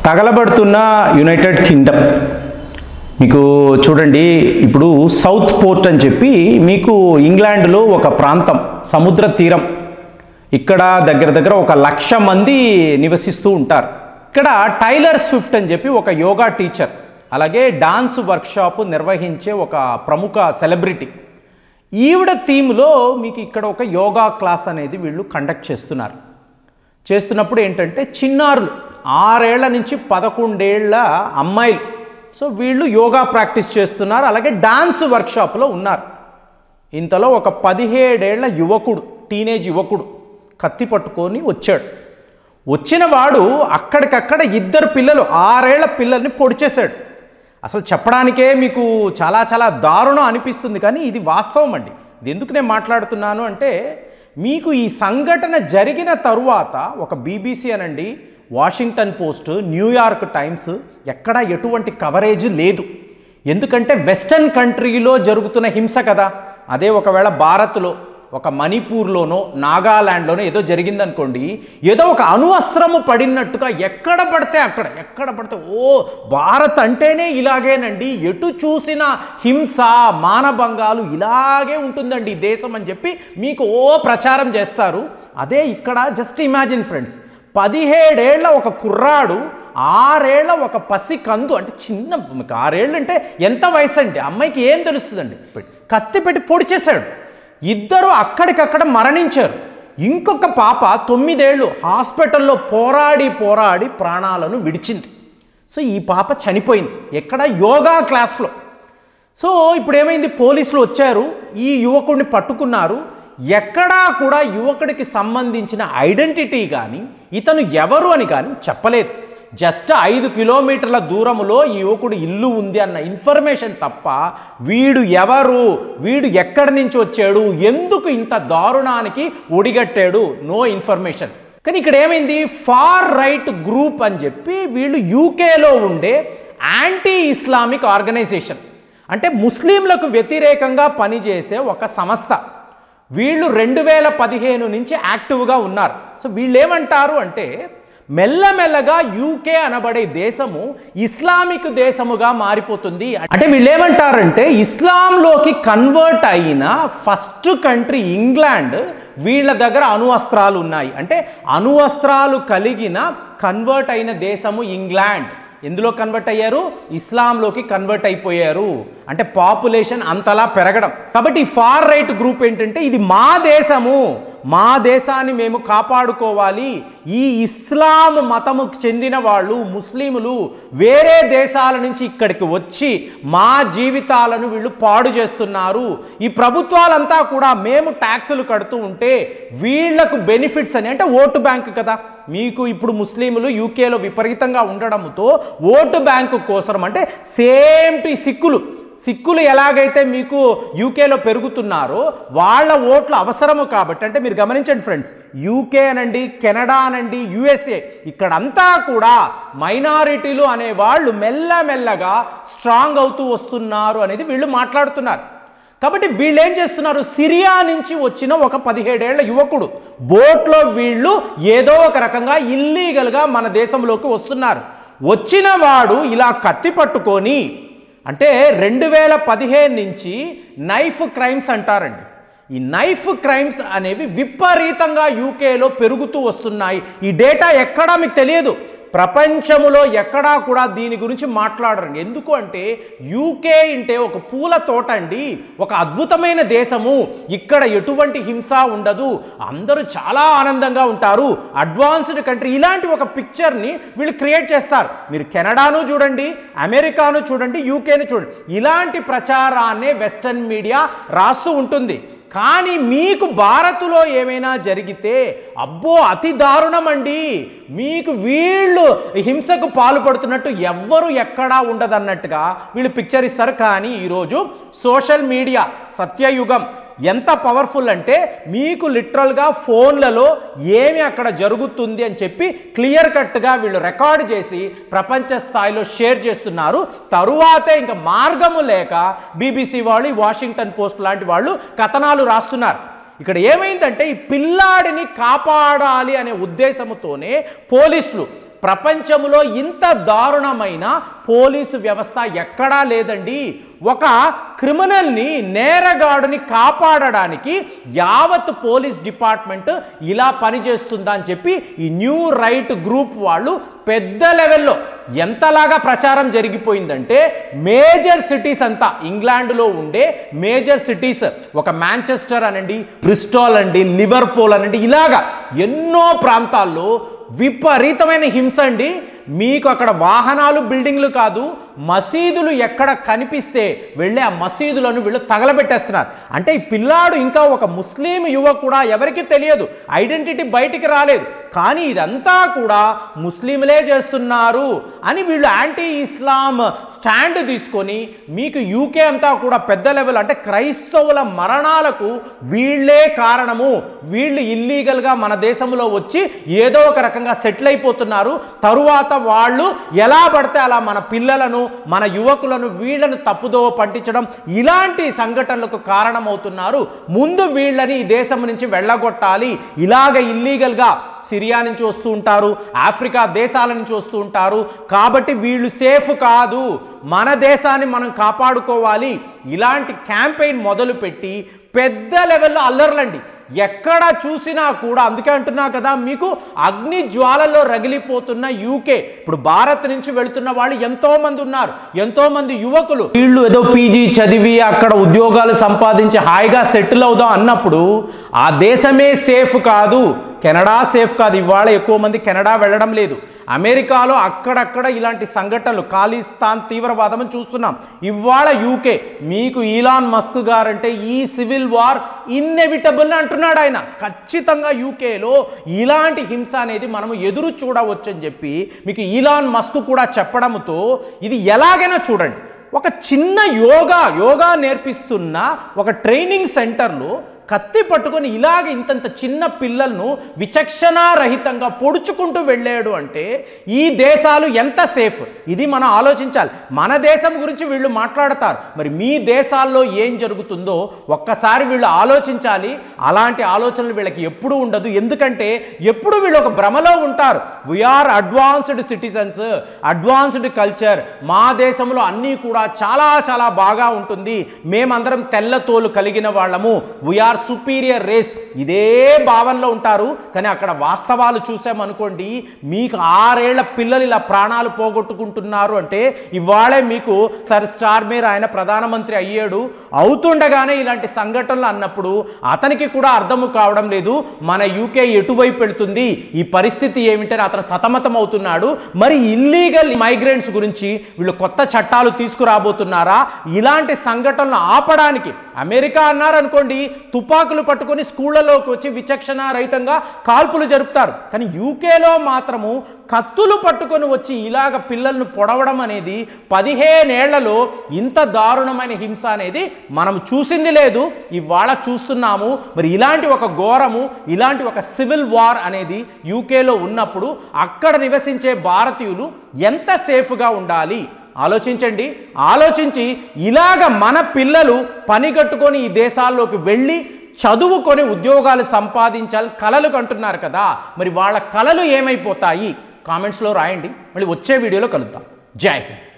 తగలబడుతున్న United Kingdom మీకు చూడండి ఇప్పుడు సౌత్ పోర్ట్ అని చెప్పి మీకు ఇంగ్లాండ్లో ఒక ప్రాంతం సముద్ర తీరం ఇక్కడ దగ్గర దగ్గర ఒక లక్ష మంది నివసిస్తూ ఉంటారు ఇక్కడ టైలర్ స్విఫ్ట్ అని చెప్పి ఒక యోగా టీచర్ అలాగే డాన్స్ వర్క్షాప్ నిర్వహించే ఒక ప్రముఖ సెలబ్రిటీ ఈవిడ థీమ్లో మీకు ఇక్కడ ఒక యోగా క్లాస్ అనేది వీళ్ళు కండక్ట్ చేస్తున్నారు చేస్తున్నప్పుడు ఏంటంటే చిన్నారులు ఆరేళ్ల నుంచి పదకొండేళ్ల అమ్మాయిలు సో వీళ్ళు యోగా ప్రాక్టీస్ చేస్తున్నారు అలాగే డాన్స్ వర్క్షాప్లో ఉన్నారు ఇంతలో ఒక పదిహేడేళ్ల యువకుడు టీనేజ్ యువకుడు కత్తి పట్టుకొని వచ్చాడు వచ్చిన వాడు అక్కడికక్కడ ఇద్దరు పిల్లలు ఆరేళ్ల పిల్లల్ని పొడిచేశాడు అసలు చెప్పడానికే మీకు చాలా చాలా దారుణం అనిపిస్తుంది కానీ ఇది వాస్తవం అండి ఇది ఎందుకు నేను మాట్లాడుతున్నాను అంటే మీకు ఈ సంఘటన జరిగిన తరువాత ఒక బీబీసీ అనండి వాషింగ్టన్ పోస్ట్ న్యూయార్క్ టైమ్స్ ఎక్కడ ఎటువంటి కవరేజ్ లేదు ఎందుకంటే వెస్టర్న్ కంట్రీలో జరుగుతున్న హింస కదా అదే ఒకవేళ భారత్లో ఒక మణిపూర్లోనో నాగాల్యాండ్లోనో ఏదో జరిగిందనుకోండి ఏదో ఒక అణువస్త్రము పడినట్టుగా ఎక్కడ పడితే అక్కడ ఎక్కడ పడితే ఓ భారత్ అంటేనే ఇలాగేనండి ఎటు చూసిన హింస మానభంగాలు ఇలాగే ఉంటుందండి ఈ దేశం అని చెప్పి మీకు ఓ ప్రచారం చేస్తారు అదే ఇక్కడ జస్ట్ ఇమాజిన్ ఫ్రెండ్స్ పదిహేడేళ్ల ఒక కుర్రాడు ఆరేళ్ల ఒక పసి కందు అంటే చిన్న మీకు ఆరేళ్ళు అంటే ఎంత వయసు అండి అమ్మాయికి ఏం తెలుస్తుందండి కత్తి పెట్టి పొడి చేశాడు ఇద్దరు అక్కడికక్కడ మరణించారు ఇంకొక పాప తొమ్మిదేళ్ళు హాస్పిటల్లో పోరాడి పోరాడి ప్రాణాలను విడిచింది సో ఈ పాప చనిపోయింది ఎక్కడ యోగా క్లాస్లో సో ఇప్పుడు ఏమైంది పోలీసులు వచ్చారు ఈ యువకుడిని పట్టుకున్నారు ఎక్కడా కూడా యువకుడికి సంబంధించిన ఐడెంటిటీ కానీ ఇతను ఎవరు అని కానీ చెప్పలేదు జస్ట్ ఐదు కిలోమీటర్ల దూరంలో ఈ యువకుడు ఇల్లు ఉంది అన్న ఇన్ఫర్మేషన్ తప్ప వీడు ఎవరు వీడు ఎక్కడి నుంచి వచ్చాడు ఎందుకు ఇంత దారుణానికి ఒడిగట్టాడు నో ఇన్ఫర్మేషన్ కానీ ఇక్కడ ఏమైంది ఫార్ రైట్ గ్రూప్ అని చెప్పి వీళ్ళు యూకేలో ఉండే యాంటీ ఇస్లామిక్ ఆర్గనైజేషన్ అంటే ముస్లింలకు వ్యతిరేకంగా పనిచేసే ఒక సంస్థ వీళ్ళు రెండు వేల పదిహేను నుంచి యాక్టివ్గా ఉన్నారు సో వీళ్ళు ఏమంటారు అంటే మెల్లమెల్లగా యూకే అనబడే దేశము ఇస్లామిక్ దేశముగా మారిపోతుంది అంటే వీళ్ళు ఏమంటారంటే ఇస్లాంలోకి కన్వర్ట్ అయిన ఫస్ట్ కంట్రీ ఇంగ్లాండ్ వీళ్ళ దగ్గర అణువస్త్రాలు ఉన్నాయి అంటే అణువస్త్రాలు కలిగిన కన్వర్ట్ అయిన దేశము ఇంగ్లాండ్ ఎందులో కన్వర్ట్ అయ్యారు ఇస్లాంలోకి కన్వర్ట్ అయిపోయారు అంటే పాపులేషన్ అంతలా పెరగడం కాబట్టి ఈ ఫార్ రైట్ గ్రూప్ ఏంటంటే ఇది మా దేశము మా దేశాన్ని మేము కాపాడుకోవాలి ఈ ఇస్లాం మతముకు చెందిన వాళ్ళు ముస్లింలు వేరే దేశాల నుంచి ఇక్కడికి వచ్చి మా జీవితాలను వీళ్ళు పాడు చేస్తున్నారు ఈ ప్రభుత్వాలంతా కూడా మేము ట్యాక్సులు కడుతూ ఉంటే వీళ్లకు బెనిఫిట్స్ అని అంటే ఓటు బ్యాంక్ కదా మీకు ఇప్పుడు ముస్లింలు యూకేలో విపరీతంగా ఉండడంతో ఓటు బ్యాంకు కోసం అంటే సేమ్ టు సిక్కులు సిక్కులు ఎలాగైతే మీకు యూకేలో పెరుగుతున్నారో వాళ్ళ ఓట్లు అవసరము కాబట్టి అంటే మీరు గమనించండి ఫ్రెండ్స్ యూకే అనండి కెనడా అనండి యుఎస్ఏ ఇక్కడంతా కూడా మైనారిటీలు అనే వాళ్ళు మెల్లమెల్లగా స్ట్రాంగ్ అవుతూ వస్తున్నారు అనేది వీళ్ళు మాట్లాడుతున్నారు కాబట్టి వీళ్ళు ఏం చేస్తున్నారు సిరియా నుంచి వచ్చిన ఒక పదిహేడేళ్ల యువకుడు బోట్లో వీళ్ళు ఏదో ఒక రకంగా ఇల్లీగల్గా మన దేశంలోకి వస్తున్నారు వచ్చిన వాడు ఇలా కత్తి పట్టుకొని అంటే రెండు వేల పదిహేను నుంచి నైఫ్ క్రైమ్స్ అంటారండి ఈ నైఫ్ క్రైమ్స్ అనేవి విపరీతంగా యూకేలో పెరుగుతూ వస్తున్నాయి ఈ డేటా ఎక్కడా మీకు తెలియదు ప్రపంచములో ఎక్కడా కూడా దీని గురించి మాట్లాడరు ఎందుకు అంటే యూకే అంటే ఒక పూల తోట అండి ఒక అద్భుతమైన దేశము ఇక్కడ ఎటువంటి హింస ఉండదు అందరూ చాలా ఆనందంగా ఉంటారు అడ్వాన్స్డ్ కంట్రీ ఇలాంటి ఒక పిక్చర్ని వీళ్ళు క్రియేట్ చేస్తారు మీరు కెనడాను చూడండి అమెరికాను చూడండి యూకేను చూడండి ఇలాంటి ప్రచారాన్నే వెస్టర్న్ మీడియా రాస్తూ ఉంటుంది కానీ మీకు భారత్లో ఏమైనా జరిగితే అబ్బో అతి దారుణం అండి మీకు వీళ్ళు హింసకు పాల్పడుతున్నట్టు ఎవ్వరు ఎక్కడా ఉండదన్నట్టుగా వీళ్ళు పిక్చర్ ఇస్తారు కానీ ఈరోజు సోషల్ మీడియా సత్యయుగం ఎంత పవర్ఫుల్ అంటే మీకు లిటరల్గా ఫోన్లలో ఏమి అక్కడ జరుగుతుంది అని చెప్పి క్లియర్ కట్గా వీళ్ళు రికార్డ్ చేసి ప్రపంచ స్థాయిలో షేర్ చేస్తున్నారు తరువాతే ఇంకా మార్గము లేక బీబీసీ వాళ్ళు ఈ వాషింగ్టన్ పోస్ట్ లాంటి వాళ్ళు కథనాలు రాస్తున్నారు ఇక్కడ ఏమైందంటే ఈ పిల్లాడిని కాపాడాలి అనే ఉద్దేశంతోనే పోలీసులు ప్రపంచంలో ఇంత దారుణమైన పోలీసు వ్యవస్థ ఎక్కడా లేదండి ఒక క్రిమినల్ని నేరగాడుని కాపాడడానికి యావత్ పోలీస్ డిపార్ట్మెంట్ ఇలా పనిచేస్తుందా అని చెప్పి ఈ న్యూ రైట్ గ్రూప్ వాళ్ళు పెద్ద లెవెల్లో ఎంతలాగా ప్రచారం జరిగిపోయిందంటే మేజర్ సిటీస్ అంతా ఇంగ్లాండ్లో ఉండే మేజర్ సిటీస్ ఒక మాంచెస్టర్ అనండి బ్రిస్టాల్ అండి లివర్పూల్ అనండి ఇలాగా ఎన్నో ప్రాంతాల్లో విపరీతమైన హింస అండి మీకు అక్కడ వాహనాలు బిల్డింగ్లు కాదు మసీదులు ఎక్కడ కనిపిస్తే వెళ్ళి ఆ మసీదులను వీళ్ళు తగలబెట్టేస్తున్నారు అంటే ఈ పిల్లాడు ఇంకా ఒక ముస్లిం యువ కూడా ఎవరికి తెలియదు ఐడెంటిటీ బయటికి రాలేదు కానీ ఇదంతా కూడా ముస్లింలే చేస్తున్నారు అని వీళ్ళు యాంటీ ఇస్లాం స్టాండ్ తీసుకొని మీకు యూకే అంతా కూడా పెద్ద లెవెల్ అంటే క్రైస్తవుల మరణాలకు వీళ్ళే కారణము వీళ్ళు ఇల్లీగల్గా మన దేశంలో వచ్చి ఏదో ఒక రకంగా సెటిల్ అయిపోతున్నారు తరువాత వాళ్ళు ఎలా పడితే అలా మన పిల్లలను మన యువకులను వీళ్ళను తప్పుదోవ పట్టించడం ఇలాంటి సంఘటనలకు కారణమవుతున్నారు ముందు వీళ్ళని ఈ దేశం నుంచి వెళ్ళగొట్టాలి ఇలాగ ఇల్లీగల్గా సిరియా నుంచి వస్తూ ఉంటారు ఆఫ్రికా దేశాల నుంచి వస్తూ ఉంటారు కాబట్టి వీళ్ళు సేఫ్ కాదు మన దేశాన్ని మనం కాపాడుకోవాలి ఇలాంటి క్యాంపెయిన్ మొదలుపెట్టి పెద్ద లెవెల్లో అల్లర్లండి ఎక్కడ చూసినా కూడా అందుకే అంటున్నా కదా మీకు అగ్ని జ్వాలలో రగిలిపోతున్న యూకే ఇప్పుడు భారత్ నుంచి వెళుతున్న వాళ్ళు ఎంతో మంది ఉన్నారు ఎంతో మంది యువకులు వీళ్ళు ఏదో పీజీ చదివి అక్కడ ఉద్యోగాలు సంపాదించి హాయిగా సెటిల్ అవుదాం అన్నప్పుడు ఆ దేశమే సేఫ్ కాదు కెనడా సేఫ్ కాదు ఇవాళ ఎక్కువ మంది కెనడా వెళ్ళడం లేదు అమెరికాలో అక్కడక్కడ ఇలాంటి సంఘటనలు ఖాళీస్థాన్ తీవ్రవాదం చూస్తున్నాం ఇవాళ యూకే మీకు ఈలాన్ మస్క్ గారంటే ఈ సివిల్ వార్ ఇన్నెవిటబుల్ అంటున్నాడు ఆయన ఖచ్చితంగా యూకేలో ఇలాంటి హింస అనేది మనము ఎదురు చూడవచ్చు అని చెప్పి మీకు ఈలాన్ మస్క్ కూడా చెప్పడంతో ఇది ఎలాగైనా చూడండి ఒక చిన్న యోగా యోగా నేర్పిస్తున్న ఒక ట్రైనింగ్ సెంటర్లో కత్తి పట్టుకొని ఇలాగ ఇంతంత చిన్న పిల్లలను విచక్షణారహితంగా పొడుచుకుంటూ వెళ్ళాడు అంటే ఈ దేశాలు ఎంత సేఫ్ ఇది మనం ఆలోచించాలి మన దేశం గురించి వీళ్ళు మాట్లాడతారు మరి మీ దేశాల్లో ఏం జరుగుతుందో ఒక్కసారి వీళ్ళు ఆలోచించాలి అలాంటి ఆలోచనలు వీళ్ళకి ఎప్పుడూ ఉండదు ఎందుకంటే ఎప్పుడు వీళ్ళు ఒక భ్రమలో ఉంటారు we are advanced citizens advanced culture మా దేశంలో అన్నీ కూడా చాలా చాలా బాగా ఉంటుంది మేమందరం తెల్ల తోలు కలిగిన వాళ్ళము వీఆర్ సుపీరియర్ రేస్ ఇదే భావనలో ఉంటారు కానీ అక్కడ వాస్తవాలు చూసామనుకోండి మీకు ఆరేళ్ల పిల్లలు ఇలా ప్రాణాలు పోగొట్టుకుంటున్నారు అంటే ఇవాళే మీకు సర్ స్టార్ మీర్ ఆయన ప్రధానమంత్రి అయ్యాడు అవుతుండగానే ఇలాంటి సంఘటనలు అన్నప్పుడు అతనికి కూడా అర్థము కావడం లేదు మన యూకే ఎటువైపు వెళుతుంది ఈ పరిస్థితి ఏమిటని అతను సతమతం అవుతున్నాడు మరి ఇల్లీగల్ మైగ్రెంట్స్ గురించి వీళ్ళు కొత్త చట్టాలు తీసుకురాబోతున్నారా ఇలాంటి సంఘటనలు ఆపడానికి అమెరికా అన్నారనుకోండి తుపాకులు పట్టుకొని స్కూళ్ళలోకి వచ్చి విచక్షణ రహితంగా కాల్పులు జరుపుతారు కానీ యూకేలో మాత్రము కత్తులు పట్టుకొని వచ్చి ఇలాగ పిల్లలను పొడవడం అనేది పదిహేనేళ్లలో ఇంత దారుణమైన హింస అనేది మనం చూసింది లేదు ఇవాళ చూస్తున్నాము మరి ఇలాంటి ఒక ఘోరము ఇలాంటి ఒక సివిల్ వార్ అనేది యూకేలో ఉన్నప్పుడు అక్కడ నివసించే భారతీయులు ఎంత సేఫ్గా ఉండాలి ఆలోచించండి ఆలోచించి ఇలాగ మన పిల్లలు పని కట్టుకొని ఈ దేశాల్లోకి వెళ్ళి చదువుకొని ఉద్యోగాలు సంపాదించాలి కలలు కంటున్నారు కదా మరి వాళ్ళ కలలు ఏమైపోతాయి కామెంట్స్లో రాయండి మళ్ళీ వచ్చే వీడియోలో కలుద్దాం జై హింద్